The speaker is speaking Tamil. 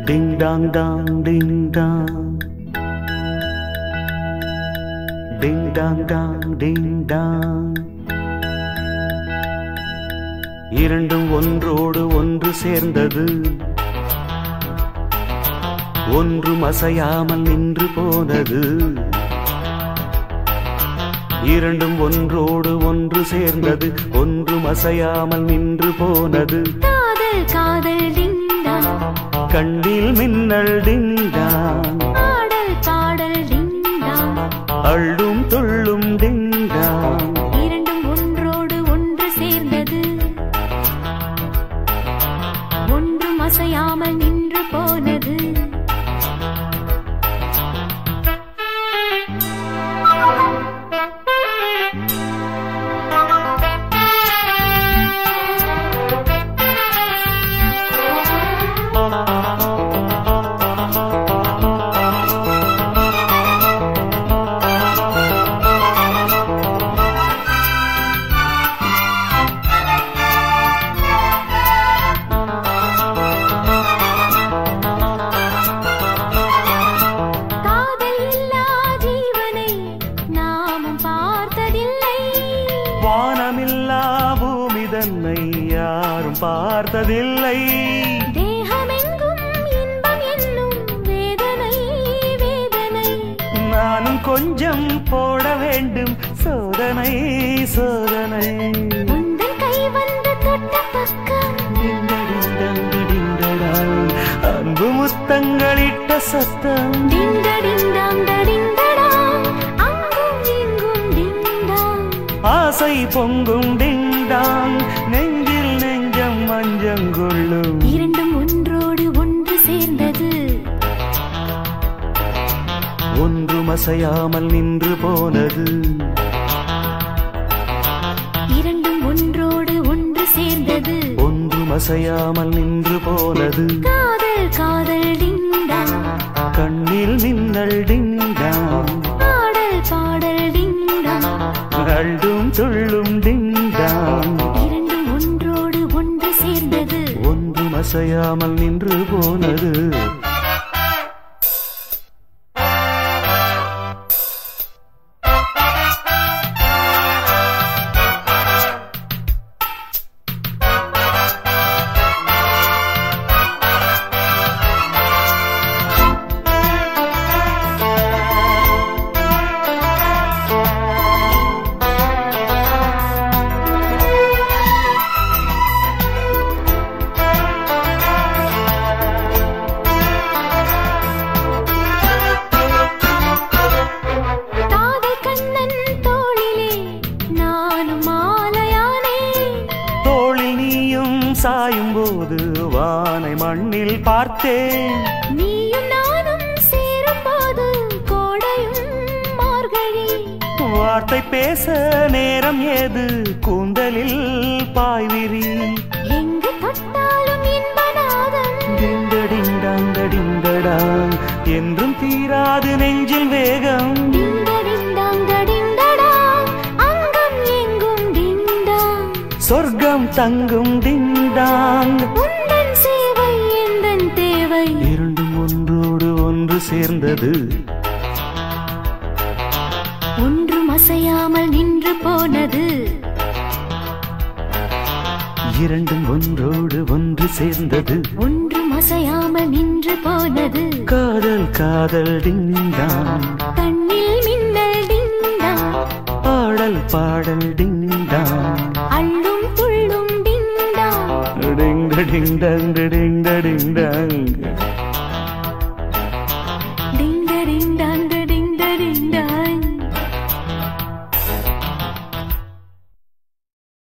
டிங் dong dong ding dong ding dong dong ding dong இரண்டும் ஒன்றோடு ஒன்று சேர்ந்தது ஒன்றும் அசையாமல் நின்று போனது இரண்டும் ஒன்றோடு ஒன்று சேர்ந்தது ஒன்றும் அசையாமல் நின்று போனது காதல் காதல் டிண்டா கண்ணில் மின்னல் டிங்டாங் பாடல் பாடல் டிண்டா அள்ளும் துள்ளும் டிங்டாங் இரண்டும் ஒன்றோடு ஒன்று சேர்ந்தது ஒன்றும் அசையாமல் நின்று போனது காதல் இல்லா ஜீவனை நாமும் பார்த்ததில்லை வானமில்லா பூமி தன்னை யாரும் பார்த்ததில்லை தேகமெங்கும் இன்பம் என்னும் வேதனை வேதனை நானும் கொஞ்சம் போட வேண்டும் சோதனை சோதனை உந்தன் கை வந்து தொட்ட பக்கம் டிண்டடிண்டங் டிண்டடாங். அன்பு முத்தங்களிட்ட சத்தம் டிண்டடிண்டாம் டடிண்டடா அங்கும் இங்கும் டிண்டாம் ஆசை பொங்கும் டிண்டாங் நெஞ்சில் நெஞ்சம் மஞ்சங்கொள்ளும் இரண்டும் ஒன்றோடு ஒன்று சேர்ந்தது ஒன்றும் அசையாமல் நின்று போனது இரண்டும் ஒன்றோடு ஒன்று சேர்ந்தது ஒன்றும் அசையாமல் நின்று போனது காதல் காதல் டிண்டாம் கண்ணில் மின்னல் டிண்டாங் பாடல் பாடல் டிண்டாம் அள்ளும் துள்ளும் டிண்டாங் இரண்டும் ஒன்றோடு ஒன்று சேர்ந்தது ஒன்றும் அசையாமல் நின்று போனது காதல் கண்ணன் தோளிலே நானும் மாலையானே தோளில் நீயும் சாயும் போது வானை மண்ணில் பார்த்தேன் நீயும் நானும் சேரும் போது கோடையும் மார்கழி வார்த்தை பேச நேரம் ஏது கூந்தலில் பாய்விரி எங்கு தொட்டாலும் இன்பநாதம் டிண்டடிண்டாங்கடிண்டடாங் என்றும் தீராது நெஞ்சில் வேகம் டிண்டடிண்டாங் டடிண்டடா அங்கம் எங்கும் டிண்டாங் சொர்க்கம் தங்கும் டிண்டாங் உந்தன் சேவை எந்தன் தேவை இரண்டும் ஒன்றோடு ஒன்று சேர்ந்தது ஒன்றும் அசையாமல் நின்று போனது இரண்டும் ஒன்றோடு ஒன்று சேர்ந்தது ஒன்றும் அசையாமல் நின்று போனது காதல் காதல் டிண்டாங் கண்ணில் மின்னல் டிண்டாங் பாடல் பாடல் டிண்டாங் அள்ளும் துள்ளும் டிண்டாங் டிங் டிங் டங் டிங் டிங் டங் டிண்டடிண்டாங் டிண்டடிண்டாங்